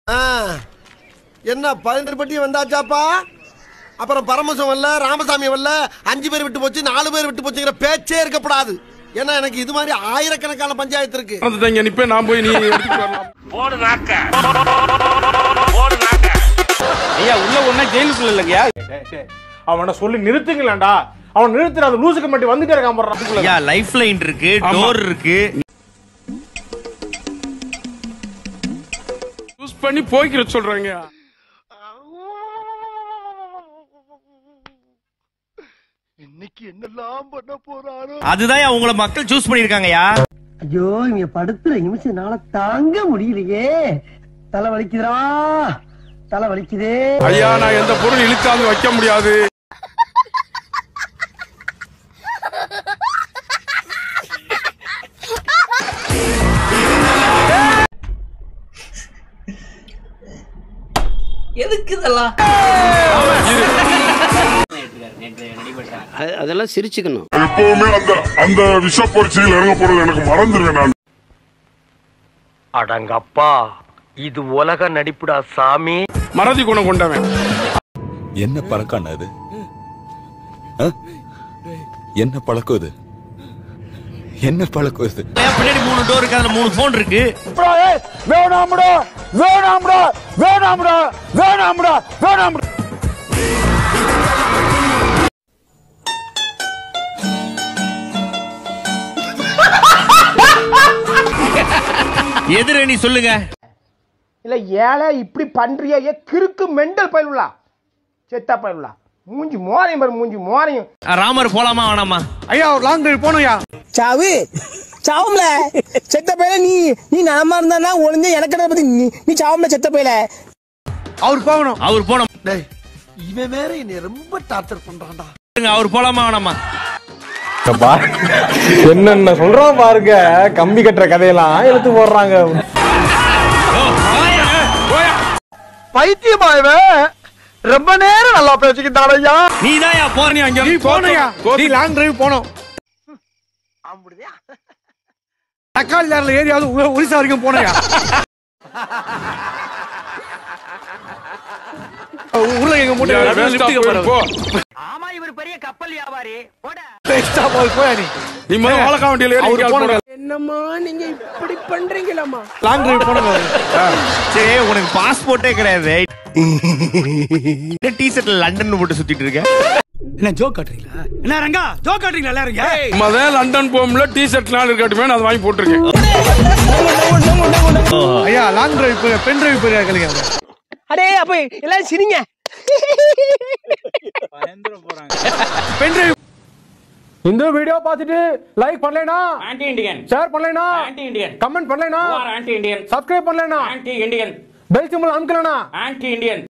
ஆ, என்ன பதினெட்டு பட்டி வந்தாச்சாப்பா அப்புறம் பரமசம் வரல ராமசாமி வரல அஞ்சு பேர் விட்டு போச்சு நாலு பேர் விட்டு போச்சுங்கிற பேச்சே இருக்கப்படாது ஏன்னா எனக்கு இது மாதிரி ஆயிரக்கணக்கான பஞ்சாயத்து இருக்கு இங்க நிப்பேன் நான் போய் நீ எடுத்துட்டு வரலாம் ஐயா உள்ள ஒண்ணா ஜெயிலுக்குள்ள இல்லையா அவனை சொல்லி நிறுத்துங்களேன்டா அவன் நிறுத்துற அது லூசுக்கு மட்டும் வந்துட்டே இருக்கான் போடுறான் ஐயா லைஃப் லைன் இருக்கு டோர் இருக்கு யூஸ் பண்ணி போய்க்கிற சொல்றாங்க அதுதான் உங்களை மக்கள் சூஸ் பண்ணிருக்காங்கயா ஐயோ இங்க படுத்துற நிமிஷம் என்னால தாங்க முடியலையே தலை வலிக்குதுடா தலை வலிக்குதே ஐயா நான் எந்த பொருள் இழுத்தாந்து வைக்க முடியாது அதெல்லாம் சிரிச்சுக்கணும் எப்பவுமே அந்த அந்த விஷ பரீட்சையில் இறங்க போறது எனக்கு மறந்துடுவேன் நான் அடங்கப்பா இது உலக நடிப்புடா சாமி மறதி குணம் கொண்டவன் என்ன பழக்கம் அது ஆ? என்ன பழக்கம் இது என்ன பழக்கம் இது பின்னாடி மூணு டோர் இருக்கு அதுல மூணு போன் இருக்கு வேணாம்டா வேணாம்டா வேணாம்டா வேணாம்டா வேணாம்டா எதிரணி சொல்லுங்க இல்ல ஏழை இப்படி பண்றியா ஏ கிறுக்கு மெண்டல் பயிலுலா செத்தா பயிலுலா மூஞ்சி மோரையும் பாரு மூஞ்சி மோரையும் ராமர் போலாமா வேணாமா ஐயா ஒரு லாங் டிரைவ் போகணும் ஐயா சாவு சாவும்ல செத்த பையல நீ நீ நாம இருந்தானா ஒளிஞ்ச எனக்கு பத்தி நீ நீ சாவும்ல செத்த பையல அவர் போகணும் அவர் போனோம் டேய் இவன் வேற என்னை ரொம்ப டார்ச்சர் பண்றான்டா அவர் போலாமா வேணாமா என்னென்ன சொல்றோம் பாருங்க கம்பி கட்டுற கதையெல்லாம் எடுத்து போடுறாங்க பைத்தியமா இவன் ரொம்ப நேரம் நல்லா பேசிக்கிட்டான் ஐயா நீ தான் போற நீ அங்க நீ போனையா நீ லாங் டிரைவ் போனோம் தக்காளி தாரில் ஏரியாவது உ- ஒரிசா வரைக்கும் போனையா உருளைங்க மூட்டை போ ஆமா இவர் பெரிய கப்பல் வியாபாரி போட எக்ஸ்ட்ரா போய் போயா நீ நீ முதல்ல வாழக்கா வண்டியில ஏறி அவரு இங்க போனங்க. போற. என்னம்மா நீங்க இப்படி பண்றீங்களாமா லாங் டிரைவ் போனங்க சரி உனக்கு பாஸ்போர்ட்டே கிடையாது டி ஷர்ட்ல லண்டன் போட்டு சுத்திட்டு இருக்க என்ன ஜோக் காட்டுறீங்களா என்ன ரங்கா ஜோக் காட்டுறீங்களா எல்லாரும் முதல்ல லண்டன் போகும்போது டி ஷர்ட் நாள் இருக்கட்டுமே அதை வாங்கி போட்டிருக்கேன் ஐயா லாங் டிரைவ் போய் பென் டிரைவ் போய் கேளுங்க அடே அப்ப எல்லாரும் சிரிங்க பென் டிரைவ் இந்த வீடியோ பார்த்துட்டு லைக் பண்ணலைனா ஆன்டி இண்டியன் ஷேர் பண்ணலைனா ஆன்டி இண்டியன் கமெண்ட் பண்ணலைனா ஆன்டி இண்டியன் சப்ஸ்கிரைப் பண்ணலைனா ஆன்டி இண்டியன் பெல் சிம்பிள் அமுக்கலனா ஆன்டி இண்டியன்